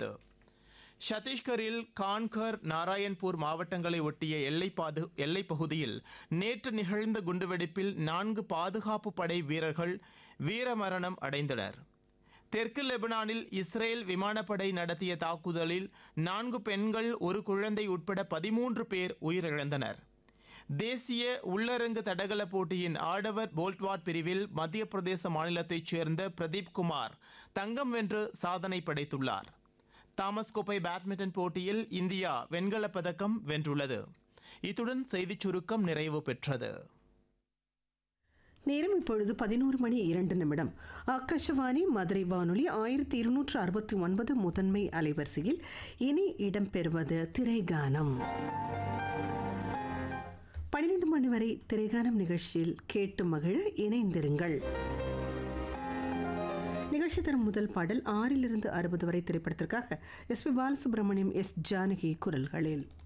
வென்றுள்ளது சத்தீஸ்கரில் கான்கர் நாராயண்பூர் மாவட்டங்களை ஒட்டிய எல்லைப்பாது எல்லைப் பகுதியில் நேற்று நிகழ்ந்த குண்டுவெடிப்பில் நான்கு பாதுகாப்பு படை வீரர்கள் வீரமரணம் அடைந்தனர் தெற்கு லெபனானில் இஸ்ரேல் விமானப்படை நடத்திய தாக்குதலில் நான்கு பெண்கள் ஒரு குழந்தை உட்பட பதிமூன்று பேர் உயிரிழந்தனர் தேசிய உள்ளரங்கு தடகள போட்டியின் ஆடவர் போல்ட்வாட் பிரிவில் மத்திய பிரதேச மாநிலத்தைச் சேர்ந்த பிரதீப் குமார் தங்கம் வென்று சாதனை படைத்துள்ளார் தாமஸ் கோப்பை பேட்மிண்டன் போட்டியில் இந்தியா வெண்கலப் பதக்கம் வென்றுள்ளது இத்துடன் செய்திச் சுருக்கம் நிறைவு பெற்றது நேரம் இப்பொழுது பதினோரு மணி இரண்டு நிமிடம் ஆகாஷவாணி மதுரை வானொலி ஆயிரத்தி இருநூற்று அறுபத்தி ஒன்பது முதன்மை அலைவரிசையில் இனி இடம்பெறுவது திரைகானம் பன்னிரண்டு மணி வரை திரைகானம் நிகழ்ச்சியில் கேட்டு மகிழ இணைந்திருங்கள் நிகழ்ச்சி தரும் முதல் பாடல் ஆறிலிருந்து அறுபது வரை திரைப்படத்திற்காக S P Balasubramaniam S Janaki குரல்களில்